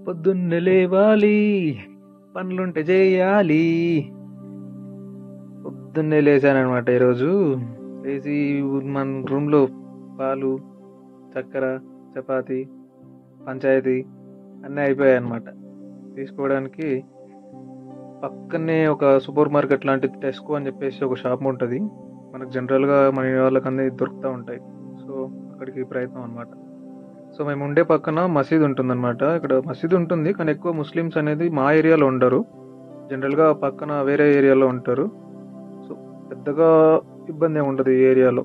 పొద్దున్నే లేవాలి పనులుంటే చేయాలి పొద్దున్నే లేచానమాట ఈరోజు లేచి మన రూమ్లో పాలు చక్కెర చపాతి పంచాయతీ అన్నీ అయిపోయాయి అనమాట తీసుకోవడానికి పక్కనే ఒక సూపర్ మార్కెట్ లాంటి టెస్కో అని చెప్పేసి ఒక షాప్ ఉంటుంది మనకు జనరల్గా మన వాళ్ళకి అన్నీ దొరుకుతూ ఉంటాయి సో అక్కడికి ప్రయత్నం అనమాట సో మేము ఉండే పక్కన మసీద్ ఉంటుందన్నమాట ఇక్కడ మసీద్ ఉంటుంది కానీ ఎక్కువ ముస్లిమ్స్ అనేది మా ఏరియాలో ఉండరు జనరల్గా పక్కన వేరే ఏరియాలో ఉంటారు సో పెద్దగా ఇబ్బంది ఏమి ఉండదు ఈ ఏరియాలో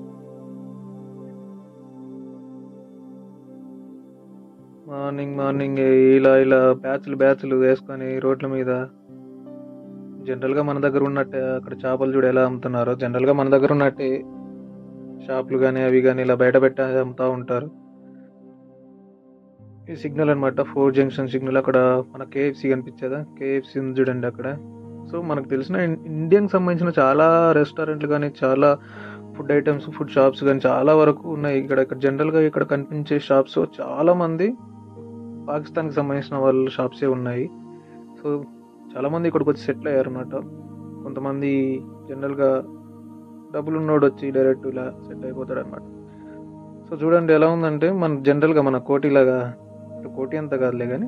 మార్నింగ్ మార్నింగ్ ఇలా ఇలా బ్యాచ్లు బ్యాచ్లు వేసుకొని రోడ్ల మీద జనరల్గా మన దగ్గర ఉన్నట్టే అక్కడ చేపలు చూడు ఎలా అమ్ముతున్నారో జనరల్గా మన దగ్గర ఉన్నట్టే షాపులు కానీ అవి కానీ ఇలా బయట పెట్టి అమ్ముతూ ఉంటారు ఈ సిగ్నల్ అనమాట ఫోర్ జంక్షన్ సిగ్నల్ అక్కడ మన కేఎఫ్సి కనిపించేదా కేఎఫ్సి ఉంది చూడండి అక్కడ సో మనకు తెలిసిన ఇన్- ఇండియన్కి సంబంధించిన చాలా రెస్టారెంట్లు కానీ చాలా ఫుడ్ ఐటమ్స్ ఫుడ్ షాప్స్ కానీ చాలా వరకు ఉన్నాయి ఇక్కడ ఇక్కడ జనరల్గా ఇక్కడ కనిపించే షాప్స్ చాలా మంది పాకిస్తాన్కి సంబంధించిన వాళ్ళ షాప్సే ఉన్నాయి సో చాలా మంది ఇక్కడికి వచ్చి సెటిల్ అయ్యారు అనమాట కొంతమంది జనరల్గా డబ్బులు ఉన్నోడు వచ్చి డైరెక్ట్ ఇలా సెట్ అయిపోతాడు అనమాట సో చూడండి ఎలా ఉందంటే మన జనరల్గా మన కోటిలాగా ఇక్కడ కోటి అంత కాదులే కానీ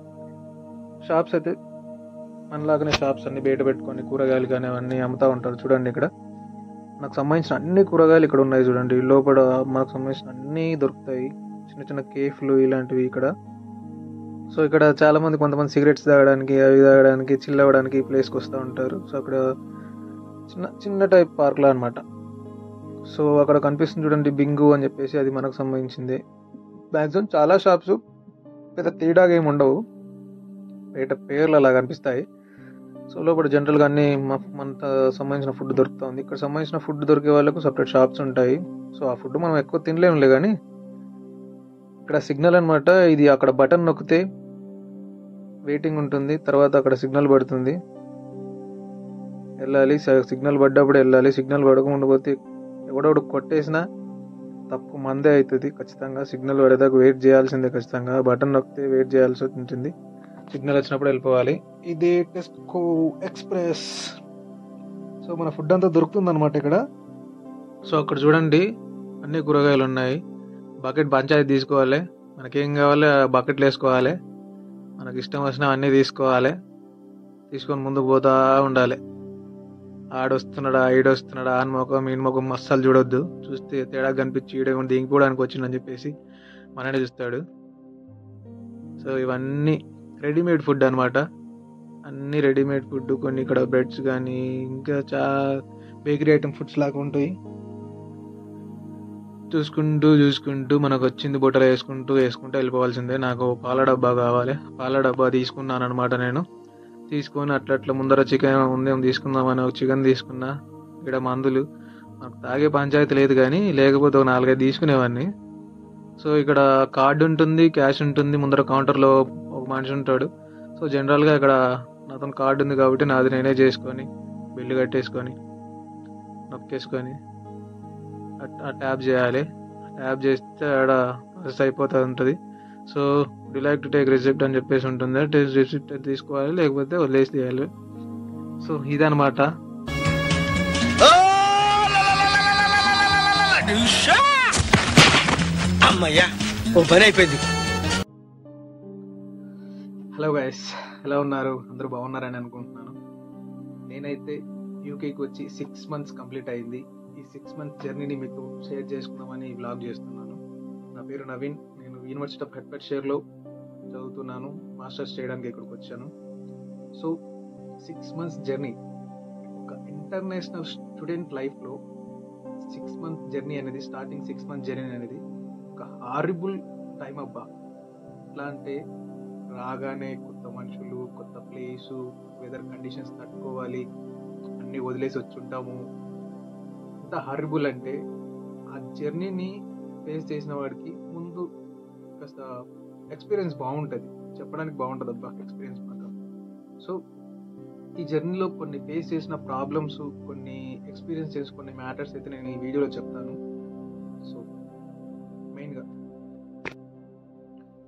షాప్స్ అయితే మనలాగానే షాప్స్ అన్ని బయట పెట్టుకొని కూరగాయలు కానీ అవన్నీ అమ్ముతూ ఉంటారు చూడండి ఇక్కడ నాకు సంబంధించిన అన్ని కూరగాయలు ఇక్కడ ఉన్నాయి చూడండి లోపల మనకు సంబంధించిన అన్నీ దొరుకుతాయి చిన్న చిన్న కేఫ్లు ఇలాంటివి ఇక్కడ సో ఇక్కడ చాలా మంది కొంతమంది సిగరెట్స్ తాగడానికి అవి తాగడానికి చిల్ అవ్వడానికి ఈ ప్లేస్కి వస్తూ ఉంటారు సో అక్కడ చిన్న చిన్న టైప్ పార్క్లా అనమాట సో అక్కడ కనిపిస్తుంది చూడండి బింగు అని చెప్పేసి అది మనకు సంబంధించింది మ్యాక్సిమం చాలా షాప్స్ పెద్ద తేడాగా ఏమి ఉండవు బయట పేర్లు అలా కనిపిస్తాయి సో లోపల జనరల్గా అన్ని మ- మనకు సంబంధించిన ఫుడ్ దొరుకుతుంది ఇక్కడ సంబంధించిన ఫుడ్ దొరికే వాళ్ళకు సపరేట్ షాప్స్ ఉంటాయి సో ఆ ఫుడ్ మనం ఎక్కువ తినలేములే కానీ ఇక్కడ సిగ్నల్ అన్నమాట ఇది అక్కడ బటన్ నొక్కితే వెయిటింగ్ ఉంటుంది తర్వాత అక్కడ సిగ్నల్ పడుతుంది వెళ్ళాలి స- సిగ్నల్ పడ్డప్పుడు వెళ్ళాలి సిగ్నల్ పడకుండా పోతే ఎవడోడు కొట్టేసినా తప్పు మందే అవుతుంది ఖచ్చితంగా సిగ్నల్ పడేదాకా వెయిట్ చేయాల్సిందే ఖచ్చితంగా బటన్ నొక్కితే వెయిట్ చేయాల్సి ఉంటుంది సిగ్నల్ వచ్చినప్పుడు వెళ్ళిపోవాలి ఇది టెస్కో ఎక్స్ప్రెస్ సో మన ఫుడ్ అంతా దొరుకుతుంది అనమాట ఇక్కడ సో అక్కడ చూడండి అన్ని కూరగాయలు ఉన్నాయి బకెట్ పంచాయతీ తీసుకోవాలి మనకేం కావాలి ఆ బకెట్లు వేసుకోవాలి మనకి ఇష్టం వచ్చిన అన్నీ తీసుకోవాలి తీసుకొని ముందుకు పోతా ఉండాలి ఆడొస్తున్నాడా ఈడొస్తున్నాడా అని ముఖం ఈయన ముఖం అస్సలు చూడొద్దు చూస్తే తేడా కనిపించి ఈడ దిగిపోవడానికి వచ్చిందని చెప్పేసి మననే చూస్తాడు సో ఇవన్నీ రెడీమేడ్ ఫుడ్ అన్నమాట అన్ని రెడీమేడ్ ఫుడ్ కొన్ని ఇక్కడ బ్రెడ్స్ కానీ ఇంకా చా బేకరీ ఐటమ్ ఫుడ్స్ లాగా ఉంటాయి చూసుకుంటూ చూసుకుంటూ మనకు వచ్చింది బొట్టలు వేసుకుంటూ వేసుకుంటూ వెళ్ళిపోవాల్సిందే నాకు పాల డబ్బా కావాలి పాల డబ్బా తీసుకున్నాను అనమాట నేను తీసుకొని అట్లా అట్లా ముందర చికెన్ ఉందేం తీసుకుందామని ఒక చికెన్ తీసుకున్నా ఇక్కడ మందులు నాకు తాగే పంచాయతీ లేదు కానీ లేకపోతే ఒక నాలుగైదు తీసుకునేవాడిని సో ఇక్కడ కార్డు ఉంటుంది క్యాష్ ఉంటుంది ముందర కౌంటర్లో ఒక మనిషి ఉంటాడు సో జనరల్గా ఇక్కడ నాతో కార్డు ఉంది కాబట్టి నాది నేనే చేసుకొని బిల్లు కట్టేసుకొని నొక్కేసుకొని ఆ- ఆ ట్యాప్ చేయాలి ట్యాప్ చేస్తే ఆడ ప్రాసెస్ అయిపోతూ ఉంటుంది సో డి లైక్ టు టేక్ రిసిప్ట్ అని చెప్పేసి ఉంటుంది టేస్ట్ రిసిప్ట్ తీసుకోవాలి లేకపోతే వదిలేసి తీయాలి సో ఇదనమాట అమ్మయ్యా ఓ పని అయిపోయింది హలో గైస్ ఎలా ఉన్నారు అందరూ బాగున్నారని అనుకుంటున్నాను నేనైతే యూకేకి వచ్చి సిక్స్ మంత్స్ కంప్లీట్ అయింది ఈ సిక్స్ మంత్స్ జర్నీని మీకు షేర్ చేసుకుందామని ఈ వ్లాగ్ చేస్తున్నాను నా పేరు నవీన్ నేను యూనివర్సిటీ ఆఫ్ హెడ్ఫెడ్ షేర్లో చదువుతున్నాను మాస్టర్స్ చేయడానికి ఇక్కడికి వచ్చాను సో సిక్స్ మంత్స్ జర్నీ ఒక ఇంటర్నేషనల్ స్టూడెంట్ లైఫ్లో సిక్స్ మంత్ జర్నీ అనేది స్టార్టింగ్ సిక్స్ మంత్ జర్నీ అనేది ఒక హారిబుల్ టైం అబ్బా ఎట్లా అంటే రాగానే కొత్త మనుషులు కొత్త ప్లేసు వెదర్ కండిషన్స్ తట్టుకోవాలి అన్నీ వదిలేసి వచ్చుంటాము ఎంత హారిబుల్ అంటే ఆ జర్నీని ఫేస్ చేసిన వాడికి ముందు కాస్త ఎక్స్పీరియన్స్ బాగుంటుంది చెప్పడానికి బాగుంటుంది అబ్బా ఎక్స్పీరియన్స్ మాత్రం సో ఈ జర్నీలో కొన్ని ఫేస్ చేసిన ప్రాబ్లమ్స్ కొన్ని ఎక్స్పీరియన్స్ చేసుకునే మ్యాటర్స్ అయితే నేను ఈ వీడియోలో చెప్తాను సో మెయిన్గా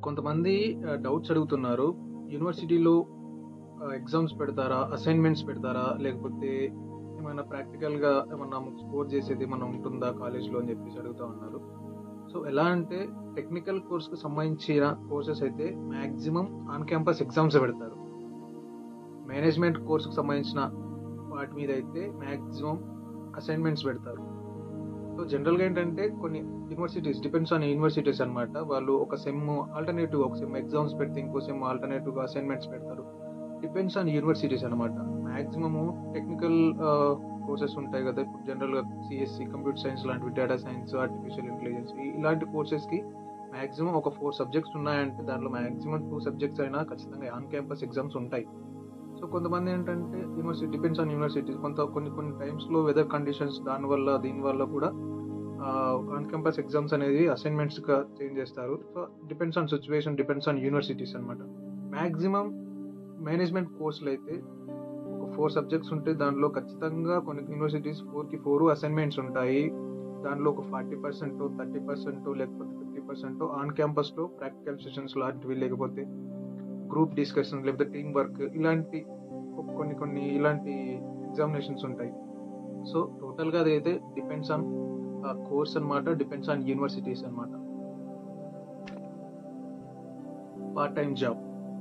కొంతమంది డౌట్స్ అడుగుతున్నారు యూనివర్సిటీలో ఎగ్జామ్స్ పెడతారా అసైన్మెంట్స్ పెడతారా లేకపోతే ఏమైనా ప్రాక్టికల్గా ఏమన్నా స్కోర్ చేసేది ఏమన్నా ఉంటుందా కాలేజ్లో అని చెప్పేసి అడుగుతా ఉన్నారు సో ఎలా అంటే టెక్నికల్ కోర్స్కి సంబంధించిన కోర్సెస్ అయితే మ్యాక్సిమం ఆన్ క్యాంపస్ ఎగ్జామ్స్ పెడతారు మేనేజ్మెంట్ కోర్సుకు సంబంధించిన వాటి మీద అయితే మ్యాక్సిమం అసైన్మెంట్స్ పెడతారు సో జనరల్గా ఏంటంటే కొన్ని యూనివర్సిటీస్ డిపెండ్స్ ఆన్ యూనివర్సిటీస్ అన్నమాట వాళ్ళు ఒక సెమ్ ఆల్టర్నేటివ్ ఒక సెమ్ ఎగ్జామ్స్ పెడితే ఇంకో సెమ్ ఆల్టర్నేటివ్ అసైన్మెంట్స్ పెడతారు డిపెండ్స్ ఆన్ యూనివర్సిటీస్ అనమాట మ్యాక్సిమము టెక్నికల్ కోర్సెస్ ఉంటాయి కదా ఇప్పుడు జనరల్గా సిఎస్సి కంప్యూటర్ సైన్స్ లాంటివి డేటా సైన్స్ ఆర్టిఫిషియల్ ఇంటెలిజెన్స్ ఇలాంటి కోర్సెస్కి మ్యాక్సిమం ఒక ఫోర్ సబ్జెక్ట్స్ ఉన్నాయంటే దాంట్లో మ్యాక్సిమం టూ సబ్జెక్ట్స్ అయినా ఖచ్చితంగా ఆన్ క్యాంపస్ ఎగ్జామ్స్ ఉంటాయి సో కొంతమంది ఏంటంటే యూనివర్సిటీ డిపెండ్స్ ఆన్ యూనివర్సిటీ కొంత కొన్ని కొన్ని టైమ్స్లో వెదర్ కండిషన్స్ దానివల్ల దీనివల్ల కూడా ఆన్ క్యాంపస్ ఎగ్జామ్స్ అనేది అసైన్మెంట్స్గా చేంజ్ చేస్తారు so depends on situation depends on universities అనమాట మ్యాక్సిమం మేనేజ్మెంట్ కోర్సులు అయితే ఒక ఫోర్ సబ్జెక్ట్స్ ఉంటే దాంట్లో ఖచ్చితంగా కొన్ని యూనివర్సిటీస్ ఫోర్కి ఫోర్ అసైన్మెంట్స్ ఉంటాయి దాంట్లో ఒక ఫార్టీ పర్సెంట్ థర్టీ పర్సెంట్ లేకపోతే ఫిఫ్టీ పర్సెంట్ ఆన్ క్యాంపస్లో ప్రాక్టికల్ సెషన్స్ లాంటివి లేకపోతే గ్రూప్ డిస్కషన్ లేకపోతే టీమ్ వర్క్ ఇలాంటి కొన్ని కొన్ని ఇలాంటి ఎగ్జామినేషన్స్ ఉంటాయి సో టోటల్గా అదైతే డిపెండ్స్ ఆన్ కోర్స్ అనమాట డిపెండ్స్ ఆన్ యూనివర్సిటీస్ అనమాట part time job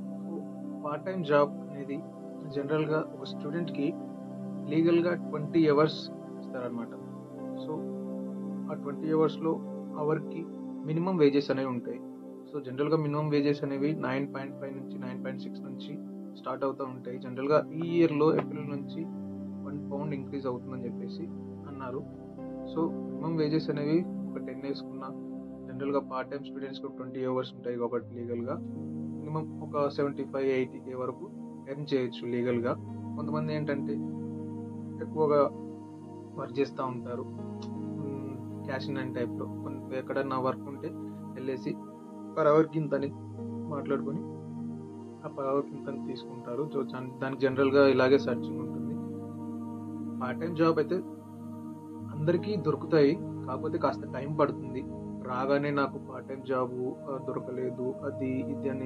part time job అనేది జనరల్గా ఒక స్టూడెంట్కి లీగల్గా ట్వంటీ అవర్స్ ఇస్తారనమాట సో ఆ ట్వంటీ అవర్స్లో అవర్కి మినిమం వేజెస్ అనేవి ఉంటాయి సో జనరల్గా మినిమం వేజెస్ అనేవి నైన్ పాయింట్ ఫైవ్ నుంచి నైన్ పాయింట్ సిక్స్ నుంచి స్టార్ట్ అవుతూ ఉంటాయి జనరల్గా ఈ ఇయర్లో ఏప్రిల్ నుంచి వన్ పౌండ్ ఇంక్రీజ్ అవుతుందని చెప్పేసి అన్నారు సో మినిమం వేజెస్ అనేవి ఒక టెన్ వేసుకున్న జనరల్గా పార్ట్ టైం స్టూడెంట్స్కి ట్వంటీ అవర్స్ ఉంటాయి కాబట్టి లీగల్గా మినిమం ఒక సెవెంటీ ఫైవ్ ఎయిటీ కే వరకు ఎర్న్ చేయొచ్చు లీగల్గా కొంతమంది ఏంటంటే ఎక్కువగా వర్క్ చేస్తూ ఉంటారు క్యాష్ ఇన్ అండ్ టైప్లో ఎక్కడన్నా వర్క్ ఉంటే వెళ్ళేసి పర్ అవర్కి ఇంతని మాట్లాడుకొని ఆ పర్ అవర్కి ఇంతని తీసుకుంటారు సో దానికి జనరల్గా ఇలాగే సర్చింగ్ ఉంటుంది పార్ట్ టైం జాబ్ అయితే అందరికీ దొరుకుతాయి కాకపోతే కాస్త టైం పడుతుంది రాగానే నాకు పార్ట్ టైం జాబ్ దొరకలేదు అది ఇది అని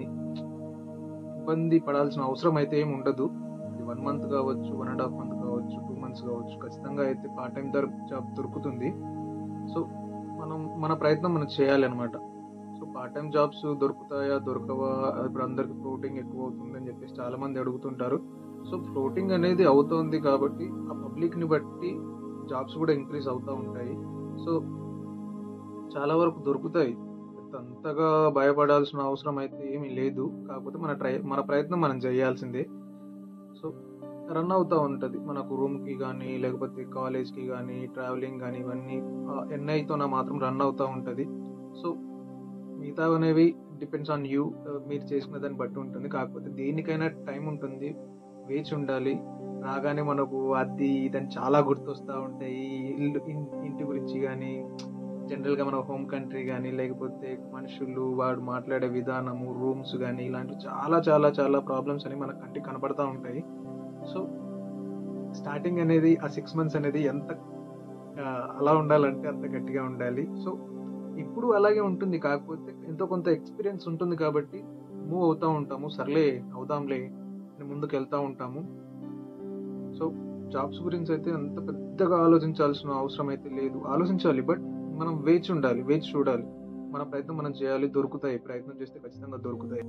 ఇబ్బంది పడాల్సిన అవసరం అయితే ఏమి ఉండదు అది వన్ మంత్ కావచ్చు వన్ అండ్ హాఫ్ మంత్ కావచ్చు టూ మంత్స్ కావచ్చు ఖచ్చితంగా అయితే పార్ట్ టైం జాబ్ దొరుకుతుంది సో మనం మన ప్రయత్నం మనం చేయాలి అనమాట సో పార్ట్ టైం జాబ్స్ దొరుకుతాయా దొరకవా ఇప్పుడు అందరికి ఫ్లోటింగ్ ఎక్కువ అవుతుంది అని చెప్పేసి చాలా మంది అడుగుతుంటారు సో ఫ్లోటింగ్ అనేది అవుతోంది కాబట్టి ఆ పబ్లిక్ని బట్టి జాబ్స్ కూడా ఇంక్రీజ్ అవుతూ ఉంటాయి సో చాలా వరకు దొరుకుతాయి అంతగా భయపడాల్సిన అవసరం అయితే ఏమీ లేదు కాకపోతే మన ట్రై మన ప్రయత్నం మనం చేయాల్సిందే సో రన్ అవుతూ ఉంటుంది మనకు రూమ్కి కానీ లేకపోతే కాలేజ్కి కానీ ట్రావెలింగ్ కానీ ఇవన్నీ ఎన్ఐతో మాత్రం రన్ అవుతూ ఉంటుంది సో మిగతా అనేవి డిపెండ్స్ ఆన్ యూ మీరు చేసుకునే దాన్ని బట్టి ఉంటుంది కాకపోతే దేనికైనా టైం ఉంటుంది వేచి ఉండాలి రాగానే మనకు అది ఇదని చాలా గుర్తొస్తూ ఉంటాయి ఇల్లు ఇంటి గురించి కానీ జనరల్గా మన హోమ్ కంట్రీ కానీ లేకపోతే మనుషులు వాడు మాట్లాడే విధానము రూమ్స్ కానీ ఇలాంటి చాలా చాలా చాలా ప్రాబ్లమ్స్ అని మన కంటికి కనపడతా ఉంటాయి సో స్టార్టింగ్ అనేది ఆ సిక్స్ మంత్స్ అనేది ఎంత అలా ఉండాలంటే అంత గట్టిగా ఉండాలి సో ఇప్పుడు అలాగే ఉంటుంది కాకపోతే ఎంతో కొంత ఎక్స్పీరియన్స్ ఉంటుంది కాబట్టి మూవ్ అవుతూ ఉంటాము సర్లే అవుదాంలే అని ముందుకు వెళ్తూ ఉంటాము సో జాబ్స్ గురించి అయితే అంత పెద్దగా ఆలోచించాల్సిన అవసరం అయితే లేదు ఆలోచించాలి బట్ మనం వేచి ఉండాలి వేచి చూడాలి మన ప్రయత్నం మనం చేయాలి దొరుకుతాయి ప్రయత్నం చేస్తే ఖచ్చితంగా దొరుకుతాయి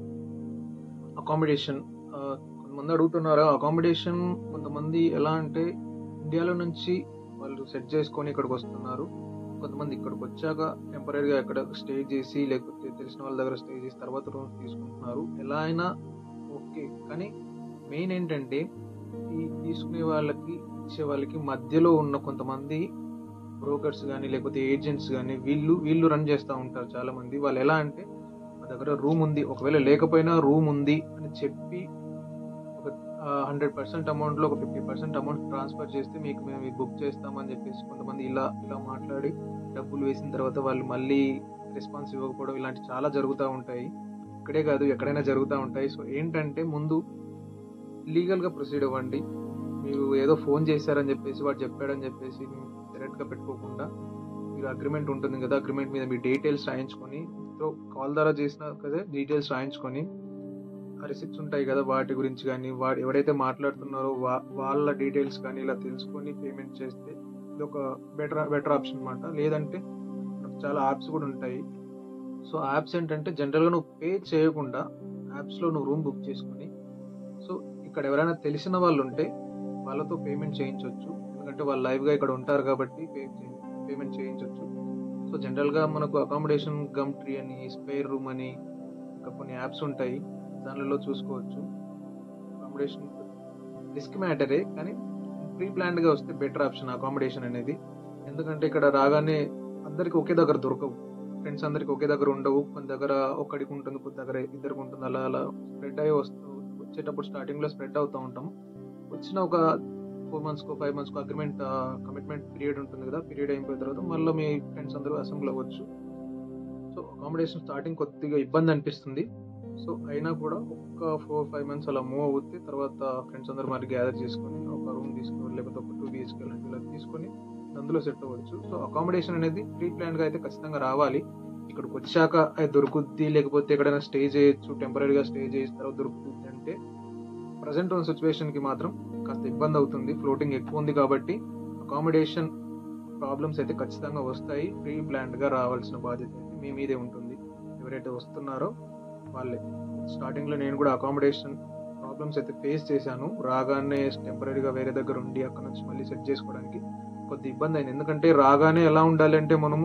అకామిడేషన్ కొంతమంది అడుగుతున్నారు అకామిడేషన్ కొంతమంది ఎలా అంటే ఇండియాలో నుంచి వాళ్ళు సెట్ చేసుకొని ఇక్కడికి వస్తున్నారు కొంతమంది ఇక్కడికి వచ్చాక టెంపరీగా ఎక్కడ స్టే చేసి లేకపోతే తెలిసిన వాళ్ళ దగ్గర స్టే చేసి తర్వాత రూమ్స్ తీసుకుంటున్నారు ఎలా అయినా ఓకే కానీ మెయిన్ ఏంటంటే ఈ తీసుకునే వాళ్ళకి ఇచ్చే వాళ్ళకి మధ్యలో ఉన్న కొంతమంది బ్రోకర్స్ కానీ లేకపోతే ఏజెంట్స్ కానీ వీళ్ళు వీళ్ళు రన్ చేస్తూ ఉంటారు చాలా మంది వాళ్ళు ఎలా అంటే మా దగ్గర రూమ్ ఉంది ఒకవేళ లేకపోయినా రూమ్ ఉంది అని చెప్పి ఒక హండ్రెడ్ పర్సెంట్ అమౌంట్లో ఒక ఫిఫ్టీ పర్సెంట్ అమౌంట్ ట్రాన్స్ఫర్ చేస్తే మీకు మేము బుక్ చేస్తామని చెప్పేసి కొంతమంది ఇలా ఇలా మాట్లాడి డబ్బులు వేసిన తర్వాత వాళ్ళు మళ్ళీ రెస్పాన్స్ ఇవ్వకపోవడం ఇలాంటి చాలా జరుగుతూ ఉంటాయి ఇక్కడే కాదు ఎక్కడైనా జరుగుతూ ఉంటాయి సో ఏంటంటే ముందు లీగల్గా ప్రొసీడ్ అవ్వండి మీరు ఏదో ఫోన్ చేశారని చెప్పేసి వాడు చెప్పాడని చెప్పేసి డైరెక్ట్గా పెట్టుకోకుండా మీరు అగ్రిమెంట్ ఉంటుంది కదా అగ్రిమెంట్ మీద మీ డీటెయిల్స్ రాయించుకొని కాల్ ద్వారా చేసిన కదా డీటెయిల్స్ రాయించుకొని ఆ రిసిప్ట్స్ ఉంటాయి కదా వాటి గురించి కానీ వాడు ఎవరైతే మాట్లాడుతున్నారో వా వాళ్ళ డీటెయిల్స్ కానీ ఇలా తెలుసుకొని పేమెంట్ చేస్తే ఇది ఒక బెటర్ బెటర్ ఆప్షన్ అనమాట లేదంటే మనకు చాలా యాప్స్ కూడా ఉంటాయి సో యాప్స్ ఏంటంటే జనరల్గా నువ్వు పే చేయకుండా యాప్స్లో నువ్వు రూమ్ బుక్ చేసుకొని సో ఇక్కడ ఎవరైనా తెలిసిన వాళ్ళు ఉంటే వాళ్ళతో పేమెంట్ చేయించవచ్చు ఎందుకంటే వాళ్ళు లైవ్గా ఇక్కడ ఉంటారు కాబట్టి పే పేమెంట్ చేయించవచ్చు సో జనరల్గా మనకు అకామిడేషన్ గమ్ ట్రీ అని స్పేర్ రూమ్ అని ఇంకా కొన్ని యాప్స్ ఉంటాయి దానిలో చూసుకోవచ్చు అకామిడేషన్ రిస్క్ మ్యాటరే కానీ ప్రీ ప్లాన్డ్గా వస్తే బెటర్ ఆప్షన్ అకామిడేషన్ అనేది ఎందుకంటే ఇక్కడ రాగానే అందరికి ఒకే దగ్గర దొరకవు ఫ్రెండ్స్ అందరికి ఒకే దగ్గర ఉండవు కొన్ని దగ్గర ఒక్కడికి ఉంటుంది కొన్ని దగ్గర ఇద్దరికి ఉంటుంది అలా అలా స్ప్రెడ్ అయ్యి వస్తూ వచ్చేటప్పుడు స్టార్టింగ్ లో స్ప్రెడ్ అవుతూ ఉంటాం వచ్చిన ఒక ఫోర్ మంత్స్ కో ఫైవ్ మంత్స్ కో అగ్రిమెంట్ కమిట్మెంట్ పీరియడ్ ఉంటుంది కదా పీరియడ్ అయిపోయిన తర్వాత మళ్ళీ మీ ఫ్రెండ్స్ అందరూ అసెంబ్లీ అవ్వచ్చు సో అకామిడేషన్ స్టార్టింగ్ కొద్దిగా ఇబ్బంది అనిపిస్తుంది సో అయినా కూడా ఒక ఫోర్ ఫైవ్ మంత్స్ అలా మూవ్ అవుతే తర్వాత ఫ్రెండ్స్ అందరూ మరి గ్యాదర్ చేసుకొని ఒక రూమ్ తీసుకొని లేకపోతే ఒక టూ బిహెచ్కే ఇలా తీసుకొని అందులో సెట్ అవ్వచ్చు సో అకామిడేషన్ అనేది ప్రీ ప్లాన్ గా అయితే ఖచ్చితంగా రావాలి ఇక్కడికి వచ్చాక అది దొరుకుద్ది లేకపోతే ఎక్కడైనా స్టే చేయొచ్చు టెంపరీగా స్టే చేసిన తర్వాత దొరుకుతుంది అంటే ప్రజెంట్ ఉన్న సిచ్యువేషన్ కి మాత్రం కాస్త ఇబ్బంది అవుతుంది ఫ్లోటింగ్ ఎక్కువ ఉంది కాబట్టి అకామిడేషన్ ప్రాబ్లమ్స్ అయితే ఖచ్చితంగా వస్తాయి ప్రీ ప్లాన్డ్ గా రావాల్సిన బాధ్యత అయితే మీ మీదే ఉంటుంది ఎవరైతే వస్తున్నారో వాళ్ళే స్టార్టింగ్ లో నేను కూడా అకామిడేషన్ ప్రాబ్లమ్స్ అయితే ఫేస్ చేశాను రాగానే టెంపరీగా వేరే దగ్గర ఉండి అక్కడ నుంచి మళ్ళీ సెట్ చేసుకోవడానికి కొద్ది ఇబ్బంది అయింది ఎందుకంటే రాగానే ఎలా ఉండాలి అంటే మనము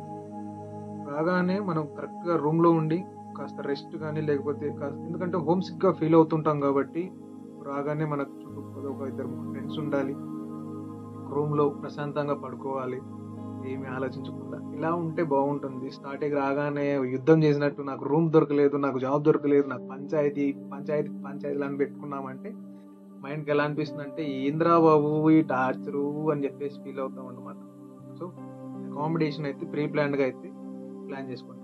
రాగానే మనం కరెక్ట్ గా రూమ్ లో ఉండి కాస్త రెస్ట్ కానీ లేకపోతే కాస్త ఎందుకంటే హోమ్ సిక్ గా ఫీల్ అవుతుంటాం కాబట్టి రాగానే మనకు చుట్టూ ఒక ఇద్దరు ఫ్రెండ్స్ ఉండాలి రూమ్ లో ప్రశాంతంగా పడుకోవాలి ఏమి ఆలోచించకుండా ఇలా ఉంటే బాగుంటుంది స్టార్టింగ్ రాగానే యుద్ధం చేసినట్టు నాకు రూమ్ దొరకలేదు నాకు జాబ్ దొరకలేదు నాకు పంచాయతీ పంచాయతీ పంచాయతీలు అని పెట్టుకున్నామంటే మైండ్కి ఎలా అనిపిస్తుంది అంటే ఏంద్రా బాబు ఈ టార్చరు అని చెప్పేసి ఫీల్ అవుతాం అనమాట సో అకామిడేషన్ అయితే ప్రీ ప్లాన్డ్గా అయితే ప్లాన్ చేసుకుంటారండి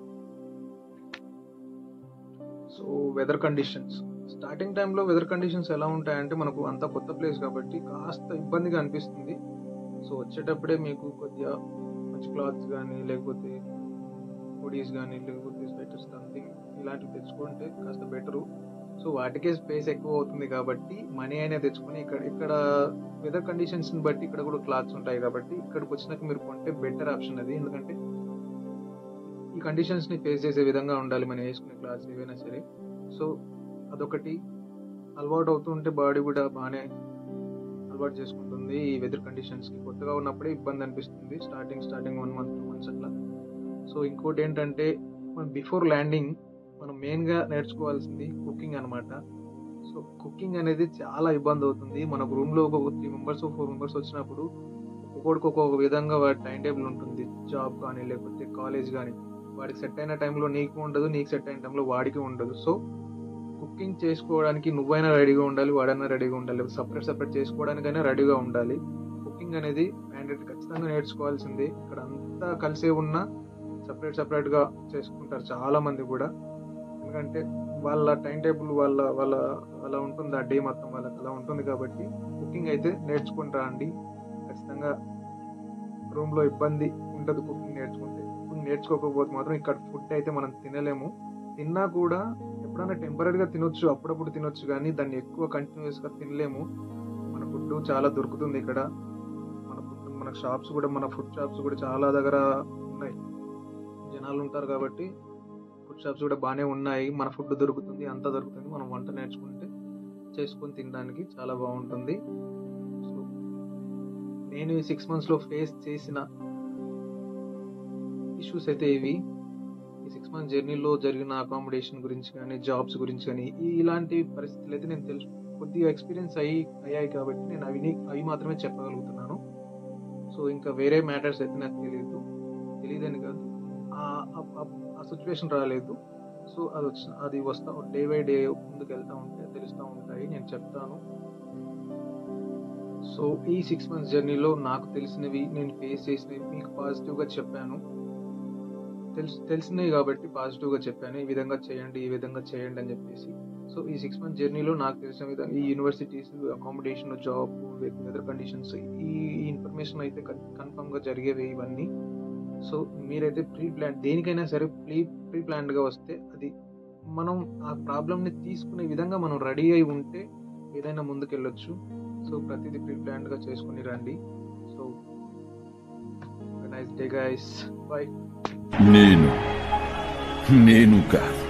సో వెదర్ కండిషన్స్ స్టార్టింగ్ టైంలో వెదర్ కండిషన్స్ ఎలా ఉంటాయంటే మనకు అంత కొత్త ప్లేస్ కాబట్టి కాస్త ఇబ్బందిగా అనిపిస్తుంది సో వచ్చేటప్పుడే మీకు కొద్దిగా మంచి క్లాత్స్ కానీ లేకపోతే హుడీస్ కానీ లేకపోతే స్వెటర్స్ సంథింగ్ ఇలాంటివి తెచ్చుకుంటే కాస్త బెటరు సో వాటికే స్పేస్ ఎక్కువ అవుతుంది కాబట్టి మనీ అయినా తెచ్చుకొని ఇక్కడ ఇక్కడ వెదర్ కండిషన్స్ ని బట్టి ఇక్కడ కూడా క్లాత్స్ ఉంటాయి కాబట్టి ఇక్కడికి వచ్చినాక మీరు కొంటే బెటర్ ఆప్షన్ అది ఎందుకంటే ఈ కండిషన్స్ ని ఫేస్ చేసే విధంగా ఉండాలి మనం వేసుకునే క్లాత్స్ ఏవైనా సరే సో అదొకటి అలవాటు అవుతుంటే బాడీ కూడా బాగానే అలవాటు చేసుకుంటుంది ఈ వెదర్ కండిషన్స్ కి కొత్తగా ఉన్నప్పుడే ఇబ్బంది అనిపిస్తుంది starting starting one month two months అట్లా సో ఇంకోటి ఏంటంటే మనం బిఫోర్ ల్యాండింగ్ మనం మెయిన్ గా నేర్చుకోవాల్సింది కుకింగ్ అన్నమాట సో కుకింగ్ అనేది చాలా ఇబ్బంది అవుతుంది మనకు రూమ్ లో ఒక త్రీ మెంబర్స్ ఫోర్ మెంబర్స్ వచ్చినప్పుడు ఒక్కొక్కడికి ఒక్కొక్క విధంగా వాడి టైం టేబుల్ ఉంటుంది జాబ్ కానీ లేకపోతే కాలేజ్ కానీ వాడికి సెట్ అయిన టైంలో నీకు ఉండదు నీకు సెట్ అయిన టైంలో వాడికి ఉండదు సో కుకింగ్ చేసుకోవడానికి నువ్వైనా రెడీగా ఉండాలి వాడైనా రెడీగా ఉండాలి సపరేట్ సపరేట్ చేసుకోవడానికైనా రెడీగా ఉండాలి కుకింగ్ అనేది మ్యాండేటరీ ఖచ్చితంగా నేర్చుకోవాల్సిందే ఇక్కడ అంతా కలిసే ఉన్నా సపరేట్ సపరేట్ గా చేసుకుంటారు చాలా మంది కూడా ఎందుకంటే వాళ్ళ టైం టేబుల్ వాళ్ళ వాళ్ళ అలా ఉంటుంది ఆ డే మొత్తం వాళ్ళకి అలా ఉంటుంది కాబట్టి కుకింగ్ అయితే నేర్చుకుంటా అండి ఖచ్చితంగా రూమ్ లో ఇబ్బంది ఉండదు కుకింగ్ నేర్చుకుంటే కుకింగ్ నేర్చుకోకపోతే మాత్రం ఇక్కడ ఫుడ్ అయితే మనం తినలేము తిన్నా కూడా ఎప్పుడైనా టెంపరీగా తినొచ్చు అప్పుడప్పుడు తినొచ్చు కానీ దాన్ని ఎక్కువ కంటిన్యూస్ గా తినలేము మన ఫుడ్ చాలా దొరుకుతుంది ఇక్కడ మన ఫుడ్ మన షాప్స్ కూడా మన ఫుడ్ షాప్స్ కూడా చాలా దగ్గర ఉన్నాయి జనాలు ఉంటారు కాబట్టి ఫుడ్ షాప్స్ కూడా బాగానే ఉన్నాయి మన ఫుడ్ దొరుకుతుంది అంతా దొరుకుతుంది మనం వంట నేర్చుకుంటే చేసుకొని తినడానికి చాలా బాగుంటుంది సో నేను ఈ సిక్స్ మంత్స్ లో ఫేస్ చేసిన ఇష్యూస్ అయితే ఇవి ఈ సిక్స్ మంత్స్ జర్నీలో జరిగిన అకామిడేషన్ గురించి కానీ జాబ్స్ గురించి కానీ ఈ ఇలాంటి పరిస్థితులు అయితే నేను తెలుసు కొద్దిగా ఎక్స్పీరియన్స్ అయ్యి అయ్యాయి కాబట్టి నేను అవి అవి మాత్రమే చెప్పగలుగుతున్నాను సో ఇంకా వేరే మ్యాటర్స్ అయితే నాకు తెలియదు తెలియదని కాదు ఆ- ఆ- ఆ- ఆ సిచ్యువేషన్ రాలేదు సో అది వచ్చిన అది వస్తా డే బై డే ముందుకు వెళ్తా ఉంటే తెలుస్తూ ఉంటాయి నేను చెప్తాను సో ఈ సిక్స్ మంత్స్ జర్నీలో నాకు తెలిసినవి నేను ఫేస్ చేసినవి మీకు పాజిటివ్గా చెప్పాను తెలుసు తెలిసినవి కాబట్టి పాజిటివ్గా చెప్పాను ఈ విధంగా చేయండి ఈ విధంగా చేయండి అని చెప్పేసి సో ఈ సిక్స్ మంత్ జర్నీలో నాకు తెలిసిన విధంగా ఈ universities accommodation job weather conditions ఈ ఇన్ఫర్మేషన్ అయితే కన్ఫర్మ్ గా జరిగేవి ఇవన్నీ సో మీరైతే ప్రీ ప్లాన్ దేనికైనా సరే ప్రీ ప్రీ ప్లాన్డ్గా వస్తే అది మనం ఆ ప్రాబ్లమ్ని తీసుకునే విధంగా మనం రెడీ అయి ఉంటే ఏదైనా ముందుకెళ్ళొచ్చు సో ప్రతిదీ ప్రీ ప్లాన్డ్గా చేసుకుని రండి so nice day guys bye నేను నేను కాదు